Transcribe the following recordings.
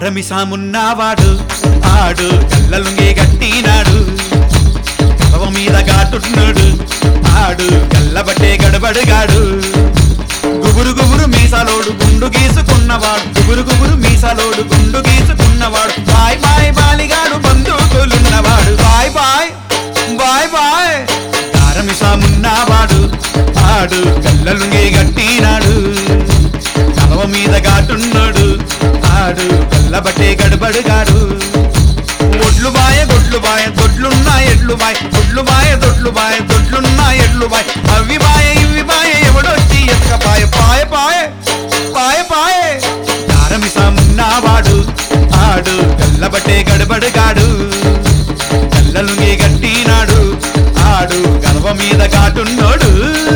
కారమిసామున్నవాడు ఆడు కళ్ళలుంగే గట్టినాడు కలవ మీద గాటున్నాడు ఆడు కళ్ళబట్టే గడబడుగాడు గుబురు గుబురు మీసాలోడు గుండు గీసుకున్నవాడు గుబురు గుబురు మీసాలోడు గుండు గీసుకున్నవాడు బాయ్ బాయ్ బాలిగాడు బంధువులున్నవాడు బాయ్ బాయ్ బాయ్ బాయ్ కారమిసామున్నవాడు ఆడు కళ్ళలుంగే గట్టినాడు కలవ మీద గాటున్నాడు ఆడు కళ్ళబట్టే గడబడుగాడు ఒడ్లు బాయ దొడ్లు బాయ దొడ్లున్నా ఎడ్లు బాయ్ ఒడ్లు బాయ దొడ్లు బాయ దొడ్లున్నా ఎడ్లు బాయ్ అవి బాయ ఇవి బాయ ఎవడొచ్చి ఎత్క పాయ పాయ పాయ పాయ పాయ కారమిసామున్నవాడు ఆడు కళ్ళబట్టే గడబడుగాడు కళ్ళలుంగి గట్టినాడు ఆడు గర్వ మీద కాటున్నాడు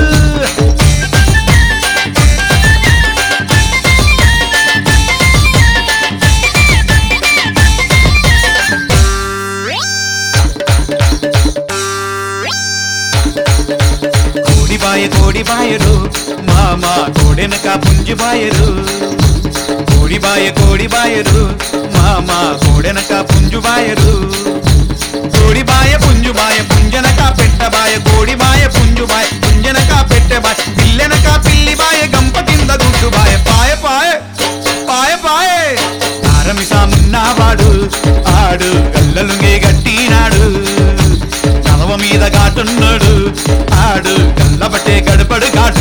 కోడిబాయ కోడిబాయరు మామ కోడెనక పుంజుబాయరు కోడిబాయ కోడిబాయరు మామ కోడెనక పుంజుబాయరు కోడిబాయ పుంజుబాయ పుంజనక పెట్టబాయ కోడిబాయ పుంజుబాయ పుంజనక పెట్టబాయ పిల్లెనక పిల్లిబాయ గంప కింద గుడ్డుబాయ పాయ పాయ పాయ పాయ కారమిసామున్నవాడు ఆడు గల్లలుంగే గట్టినాడు కలవ మీద కాటున్నాడు ఆడు కళ్ళబట్టే గడపడు కాటు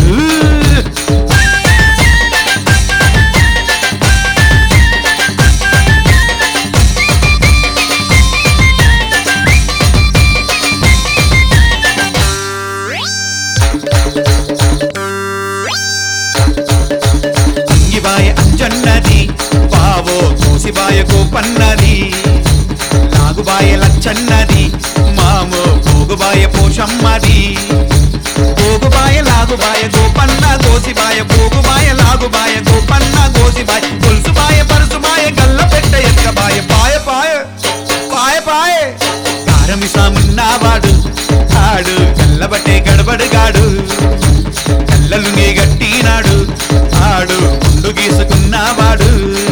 అంగిబాయ అంజన్నది బావో కోసిబాయ కోపన్నది నాగుబాయ లచ్చన్నది మామో పోగుబాయ పోషమ్మది పోగుబాయ లాగుబాయ గోపన్న గోసిబాయ పోగుబాయ లాగుబాయ గోపన్న గోసిబాయ గొలుసుబాయ పరుసుబాయ గల్ల పెట్ట ఎక్కబాయ పాయ పాయ పాయ పాయ కారమిసామున్నవాడు ఆడు కల్లబట్టే గడబడుగాడు కళ్ళలునే గట్టినాడు ఆడు గుండు గీసుకున్నవాడు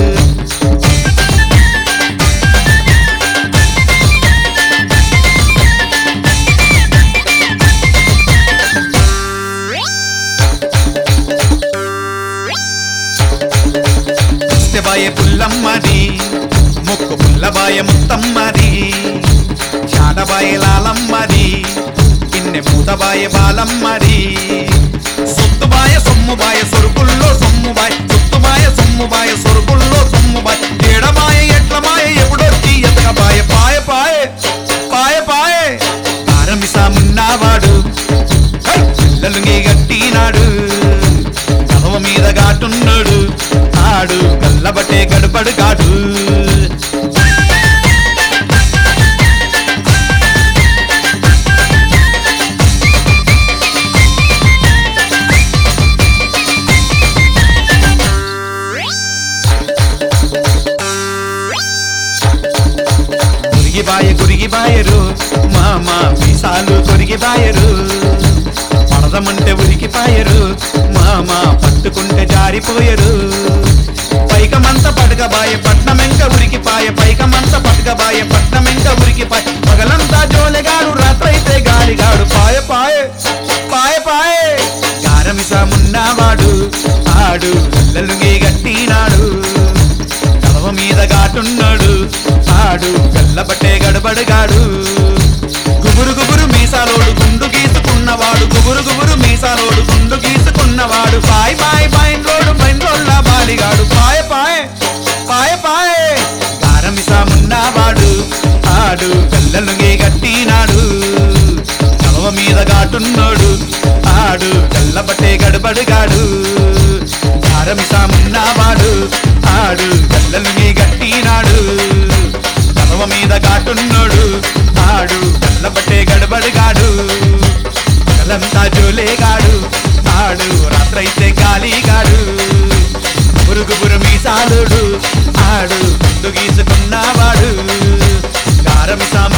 ముస్తెబాయ పుల్లమ్మది ముక్కు పుల్లబాయ ముత్తమ్మది చాడబాయ లాలమ్మది పిన్నె మూతబాయ బాలమ్మది సొత్తుబాయ సొమ్ముబాయ సొరుకుల్లో సొమ్ముబాయ సొత్తుబాయ సొమ్ముబాయ సొరుకుల్లో సొమ్ముబాయ ఏడబాయ ఎట్లబాయ ఎప్పుడొచ్చి ఎతకబాయ పాయ పాయ పాయ పాయ కారమిసామున్నవాడు హై! పిల్లలుంగి గట్టినాడు కలవ మీద గాటున్నాడు ఆడు కళ్ళబట్టే గడపడు కాడు గురిగిబాయ గురిగిబాయరు మామ మీసాలు కొరిగిబాయరు పడదమంటే ఉరికిపాయరు మామ పట్టుకుంటే జారిపోయరు పైకమంత పడకబాయ పట్నమెంక ఉరికిపాయ పైకమంత పడకబాయ పట్నమెంక ఉరికిపాయ పగలంతా జోలెగాడు రాత్రైతే గాలిగాడు పాయ పాయ పాయ పాయ గారమిసామున్నవాడు ఆడు కళ్ళలుంగి గట్టినాడు కలవ మీద గాటున్నాడు ఆడు కళ్ళబట్టే గడబడుగాడు గుబురు గుబురు మీసాలోడు గుండు గీసుకున్నవాడు గుబురు గుబురు మీసాలోడు గుండు గీసుకున్నవాడు పాయ్ పాయ్ బైండ్లోడు బైండ్లోళ్ళ బాలిగాడు పాయ పాయ పాయ పాయ కారమిసామున్నవాడు ఆడు కళ్ళలుగే గట్టినాడు కలవ మీద గాటున్నాడు ఆడు కళ్ళబట్టే గడబడుగాడు కారమిసామున్నవాడు ఆడు కళ్ళలుగే గట్టినాడు కలవ మీద గాటున్నాడు ఆడు కళ్ళబట్టే గడబడుగాడు కలంతా జోలేగాడు ఆడు రాత్రైతే గాలిగాడు పురుగుబురు మీసాలుడు ఆడు గుండు గీసుకున్నవాడు కారమిసాము